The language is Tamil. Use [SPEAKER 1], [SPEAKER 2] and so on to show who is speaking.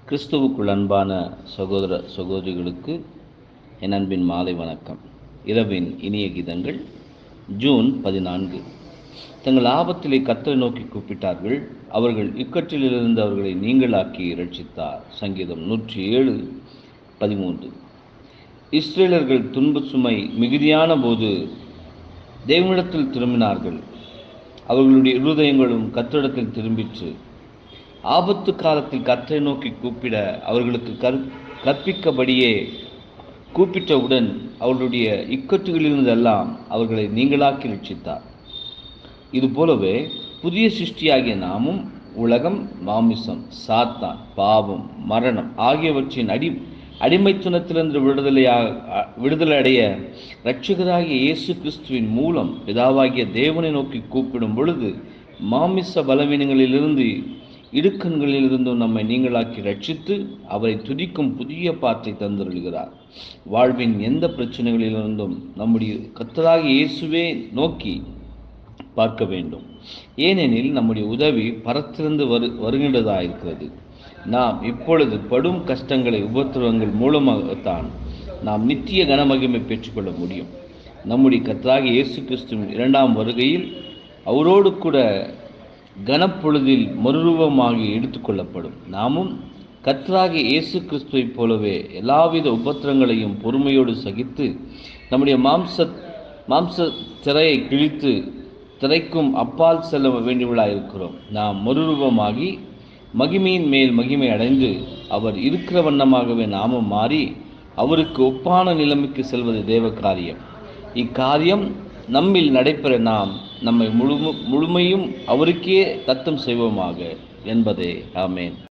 [SPEAKER 1] கிறிஸ்துவுக்குள் அன்பான சகோதர சகோதரிகளுக்கு என் அன்பின் மாலை வணக்கம் இரவின் இனிய கீதங்கள் ஜூன் பதினான்கு தங்கள் ஆபத்திலே கத்தரை நோக்கி கூப்பிட்டார்கள் அவர்கள் இக்கற்றிலிருந்து அவர்களை நீங்களாக்கி ரட்சித்தார் சங்கீதம் நூற்றி ஏழு பதிமூன்று இஸ்ரேலர்கள் துன்ப சுமை மிகுதியான போது தேவனிடத்தில் திரும்பினார்கள் அவர்களுடைய இருதயங்களும் கத்திரிடத்தில் திரும்பிற்று ஆபத்து காலத்தில் கத்தரை நோக்கி கூப்பிட அவர்களுக்கு கற் கற்பிக்கபடியே கூப்பிட்டவுடன் அவர்களுடைய இக்கட்டுகளிலிருந்தெல்லாம் அவர்களை நீங்களாக்கி ரட்சித்தார் இது போலவே புதிய சிருஷ்டியாகிய நாமும் உலகம் மாமிசம் சாத்தான் பாவம் மரணம் ஆகியவற்றின் அடி அடிமைத்துவத்திலிருந்து விடுதலையாக விடுதலை அடைய இரட்சகராகிய இயேசு கிறிஸ்துவின் மூலம் பிதாவாகிய தேவனை நோக்கி கூப்பிடும் பொழுது மாமிச பலவீனங்களிலிருந்து இடுக்கண்களிலிருந்தும் நம்மை நீங்களாக்கி ரட்சித்து அவரை துதிக்கும் புதிய பாற்றை தந்தருள்கிறார் வாழ்வின் எந்த பிரச்சனைகளிலிருந்தும் நம்முடைய கத்தராகிய இயேசுவே நோக்கி பார்க்க வேண்டும் ஏனெனில் நம்முடைய உதவி பரத்திலிருந்து வரு வருகின்றதாக இருக்கிறது நாம் இப்பொழுது படும் கஷ்டங்களை உபத்திரவங்கள் மூலமாகத்தான் நாம் நித்திய கனமகிமை பெற்றுக்கொள்ள முடியும் நம்முடைய கத்தராகிய இயேசு கிறிஸ்துவின் இரண்டாம் வருகையில் அவரோடு கூட கனப்பொழுதில் மறுரூபமாகி எடுத்துக்கொள்ளப்படும் நாமும் கத்தராகிய இயேசு கிறிஸ்துவைப் போலவே எல்லாவித உபத்திரங்களையும் பொறுமையோடு சகித்து நம்முடைய மாம்ச மாம்ச திரையை கிழித்து திரைக்கும் அப்பால் செல்ல வேண்டியவர்களாக இருக்கிறோம் நாம் மறுரூபமாகி மகிமையின் மேல் மகிமை அடைந்து அவர் இருக்கிற வண்ணமாகவே நாமும் மாறி அவருக்கு ஒப்பான நிலைமைக்கு செல்வது தேவ காரியம் இக்காரியம் நம்மில் நடைபெற நாம் நம்மை முழு முழுமையும் அவருக்கே தத்தம் செய்வோமாக என்பதே ஆமேன்